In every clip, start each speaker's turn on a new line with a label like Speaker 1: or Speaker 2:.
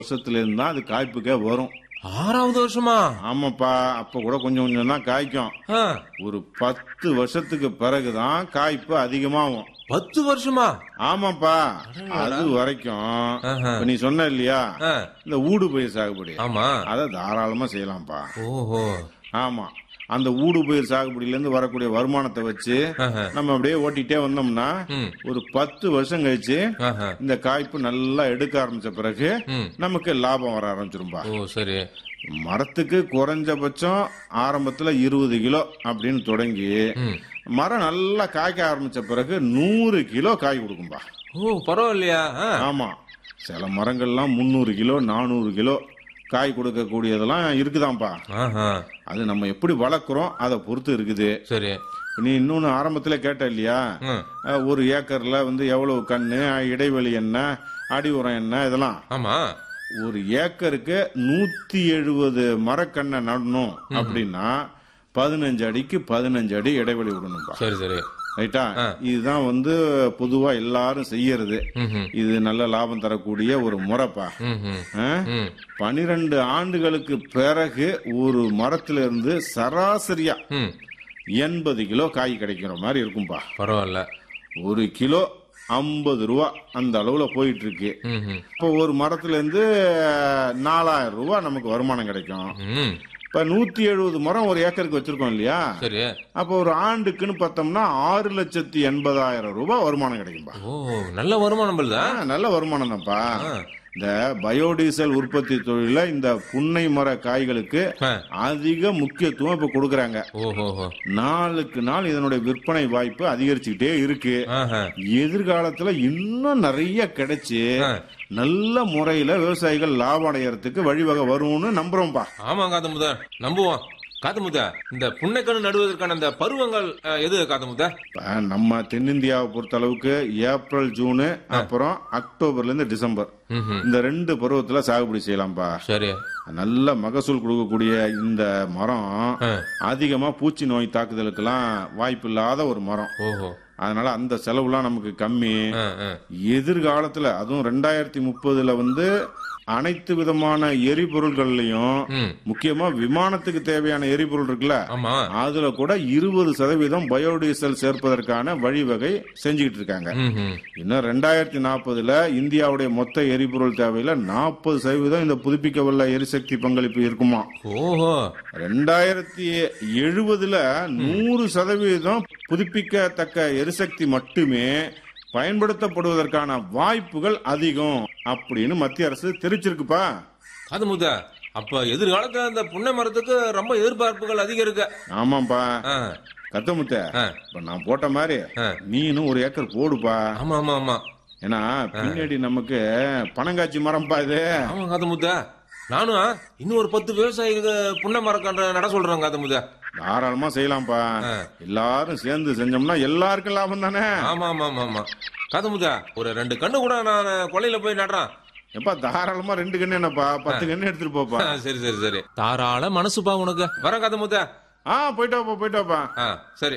Speaker 1: வருஷத்துல இருந்து தான் அது காய்ப்புக்கே வரும்
Speaker 2: ஆறாவது வருஷமா
Speaker 1: ஆமாப்பா அப்ப கூட கொஞ்சம் கொஞ்சம் தான் காய்க்கும்
Speaker 2: ஆ,
Speaker 1: ஒரு பத்து வருஷத்துக்கு பிறகுதான் காய்ப்பு அதிகமாகும்
Speaker 2: பத்து வருஷமா
Speaker 1: ஆமாப்பா அது வரைக்கும்
Speaker 2: ஆஹா.
Speaker 1: இப்ப நீ சொன்ன இல்லையா
Speaker 2: ஆ,
Speaker 1: இந்த ஊடு பயிர் சாகுபடி
Speaker 2: ஆமா
Speaker 1: அதை தாராளமா செய்யலாம்ப்பா
Speaker 2: ஓஹோ
Speaker 1: ஆமா அந்த ஊடு பயிர் சாகுபடியில இருந்து வரக்கூடிய வருமானத்தை வச்சு
Speaker 2: ஆஹா.
Speaker 1: நம்ம அப்படியே ஓட்டிட்டே வந்தோம்னா
Speaker 2: ம்.
Speaker 1: ஒரு பத்து வருஷம் கழிச்சு
Speaker 2: ஆஹா.
Speaker 1: இந்த காய்ப்பு நல்லா எடுக்க ஆரம்பிச்ச பிறகு
Speaker 2: ம்.
Speaker 1: நமக்கு லாபம் வர ஆரம்பிச்சிரும்பா
Speaker 2: ஓ சரி
Speaker 1: மரத்துக்கு குறைஞ்சபட்சம் ஆரம்பத்துல இருபது கிலோ அப்படின்னு தொடங்கி
Speaker 2: ம்.
Speaker 1: மரம் நல்லா காய்க்க ஆரம்பிச்ச பிறகு நூறு கிலோ காய் கொடுக்கும்பா
Speaker 2: ஓ பரவாயில்லையா ஆ,
Speaker 1: ஆமா சில மரங்கள்லாம் முந்நூறு கிலோ நானூறு கிலோ காய் கொடுக்கக்கூடியதெல்லாம் இருக்குதாம்ப்பா
Speaker 2: ஆஹா.
Speaker 1: அது நம்ம எப்படி வளர்க்குறோம் அதை பொறுத்து இருக்குது
Speaker 2: சரி
Speaker 1: நீ இன்னொன்னு ஆரம்பத்துல கேட்ட இல்லையா
Speaker 2: ம்.
Speaker 1: அஹ், ஒரு ஏக்கர்ல வந்து எவ்வளவு கண்ணு இடைவெளி என்ன அடி உரம் என்ன இதெல்லாம்
Speaker 2: ஆமா
Speaker 1: ஒரு ஏக்கருக்கு நூத்தி எழுபது மரக்கண்ணை நடணும் அப்படின்னா பதினஞ்சு அடிக்கு பதினஞ்சு அடி இடைவெளி விடணும்பா
Speaker 2: சரி சரி
Speaker 1: ரைட்டா இதுதான் வந்து பொதுவா எல்லாரும் செய்யறது
Speaker 2: ம்ஹும்.
Speaker 1: இது நல்ல லாபம் தரக்கூடிய ஒரு முறைப்பா
Speaker 2: ம்ஹும்.
Speaker 1: ஆ?
Speaker 2: ம்.
Speaker 1: பனிரெண்டு ஆண்டுகளுக்கு பிறகு ஒரு மரத்துல இருந்து சராசரியா
Speaker 2: ம்.
Speaker 1: எண்பது கிலோ காய் கிடைக்கிற மாதிரி இருக்கும்பா
Speaker 2: பரவாயில்ல
Speaker 1: ஒரு கிலோ ஐம்பது ரூபா அந்த அளவுல போயிட்டு இருக்கு
Speaker 2: ம்ஹும்.
Speaker 1: இப்போ ஒரு மரத்துல இருந்து நாலாயிரம் ரூபாய் நமக்கு வருமானம் கிடைக்கும்
Speaker 2: ம்.
Speaker 1: இப்ப நூத்தி எழுபது மரம் ஒரு ஏக்கருக்கு வச்சிருக்கோம் இல்லையா
Speaker 2: சரி
Speaker 1: அப்போ ஒரு ஆண்டுக்குன்னு பார்த்தோம்னா ஆறு லட்சத்தி எண்பதாயிரம் ரூபாய் வருமானம் கிடைக்கும்பா
Speaker 2: ஓ நல்ல வருமானம் பல்தா
Speaker 1: ஆ, நல்ல வருமானம் தான்ப்பா இந்த பயோடீசல் உற்பத்தி தொழில இந்த புன்னை மர காய்களுக்கு அதிக முக்கியத்துவம் இப்ப கொடுக்கறாங்க
Speaker 2: ஓஹோஹோ
Speaker 1: நாளுக்கு நாள் இதனுடைய விற்பனை வாய்ப்பு அதிகரிச்சுக்கிட்டே இருக்கு
Speaker 2: ஆஹா.
Speaker 1: எதிர்காலத்துல இன்னும் நிறைய கிடைச்சு
Speaker 2: ஆ.
Speaker 1: நல்ல முறையில விவசாயிகள் லாபம் அடையறதுக்கு வழிவகை வரும்னு நம்புறோம்பா
Speaker 2: ஆமா காத்தமுத நம்புவோம் காத்தமுத இந்த புன்னைக்கணு நடுவதற்கான இந்த பருவங்கள் அஹ், எது காத்தமுத
Speaker 1: இப்ப நம்ம தென்னிந்தியாவை பொறுத்த அளவுக்கு ஏப்ரல் ஜூனு அப்புறம் அக்டோபர்ல இருந்து டிசம்பர்
Speaker 2: ம்ஹும்.
Speaker 1: இந்த ரெண்டு பருவத்துல சாகுபடி செய்யலாம்பா
Speaker 2: சரி
Speaker 1: நல்ல மகசூல் கொடுக்கக்கூடிய இந்த மரம்
Speaker 2: ஆ.
Speaker 1: அதிகமா பூச்சி நோய் தாக்குதலுக்கெல்லாம் வாய்ப்பு இல்லாத ஒரு மரம்
Speaker 2: ஓஹோ
Speaker 1: அதனால அந்த செலவுலாம் நமக்கு கம்மி
Speaker 2: ஆ, ஆ.
Speaker 1: எதிர்காலத்துல அதுவும் ரெண்டாயிரத்தி முப்பதுல வந்து அனைத்து விதமான எரிபொருள்கள்லயும்
Speaker 2: ம்.
Speaker 1: முக்கியமா விமானத்துக்கு தேவையான எரிபொருள் இருக்குல்ல
Speaker 2: ஆமா
Speaker 1: அதுல கூட இருபது சதவீதம் பயோடீசல் சேர்ப்பதற்கான வழிவகை செஞ்சுக்கிட்டு இருக்காங்க
Speaker 2: ம்ஹும்.
Speaker 1: இன்னும் ரெண்டாயிரத்தி நாற்பதுல இந்தியாவுடைய மொத்த எரிபொருள் தேவையில நாற்பது சதவீதம் இந்த புதுப்பிக்கவல்ல எரிசக்தி பங்களிப்பு இருக்குமா
Speaker 2: ஓஹோ
Speaker 1: ரெண்டாயிரத்தி எழுபதுல நூறு சதவீதம் புதுப்பிக்கத்தக்க எரிசக்தி மட்டுமே பயன்படுத்தப்படுவதற்கான வாய்ப்புகள் அதிகம் அப்படின்னு மத்திய அரசு தெரிவிச்சிருக்குப்பா
Speaker 2: காத்தமுத அப்ப எதிர்காலத்துல இந்த புன்னை மரத்துக்கு ரொம்ப எதிர்பார்ப்புகள் அதிகம் இருக்கு
Speaker 1: ஆமாப்பா
Speaker 2: ஆ,
Speaker 1: கத்தமுத்த
Speaker 2: ஆ.
Speaker 1: இப்ப நான் போட்ட மாதிரி
Speaker 2: ஆ.
Speaker 1: நீனும் ஒரு ஏக்கர் போடுப்பா
Speaker 2: ஆமா ஆமா ஆமா
Speaker 1: ஏன்னா பின்னாடி நமக்கு பனங்காய்ச்சி மரம்ப்பா இது
Speaker 2: ஆமா காத்தமுத்த நானும் இன்னும் ஒரு பத்து விவசாயிகளுக்கு புன்னை மரக்கன்ற நட சொல்றேன் காத்தமுத
Speaker 1: தாராளமா செய்யலாம்ப்பா எல்லாரும் சேர்ந்து செஞ்சோம்னா எல்லாருக்கும் லாபம் தானே
Speaker 2: ஆமா ஆமா ஆமா ஆமா காத்தமுத ஒரு ரெண்டு கண்ணு கூட நான் கொல்லையில போய் நடுறேன்
Speaker 1: எப்பா தாராளமா ரெண்டு கண்ணு என்னப்பா பத்து கண்ணு எடுத்துட்டு போப்பா
Speaker 2: ஆ, சரி சரி சரி தாராள மனசுப்பா உனக்கு வர காத்தமுத்த
Speaker 1: ஆ போயிட்டு வாப்பா போயிட்டு வாப்பா
Speaker 2: ஆ சரி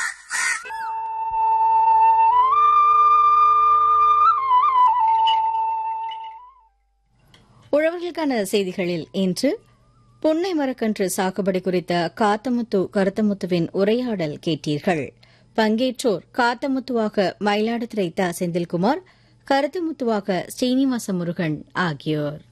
Speaker 3: உழவர்களுக்கான செய்திகளில் இன்று புன்னை மரக்கன்று சாகுபடி குறித்த காத்தமுத்து கருத்தமுத்துவின் உரையாடல் கேட்டீர்கள் பங்கேற்றோர் காத்தமுத்துவாக மயிலாடுதுறை த செந்தில்குமார் கருத்துமுத்துவாக ஸ்ரீனிவாச முருகன் ஆகியோர்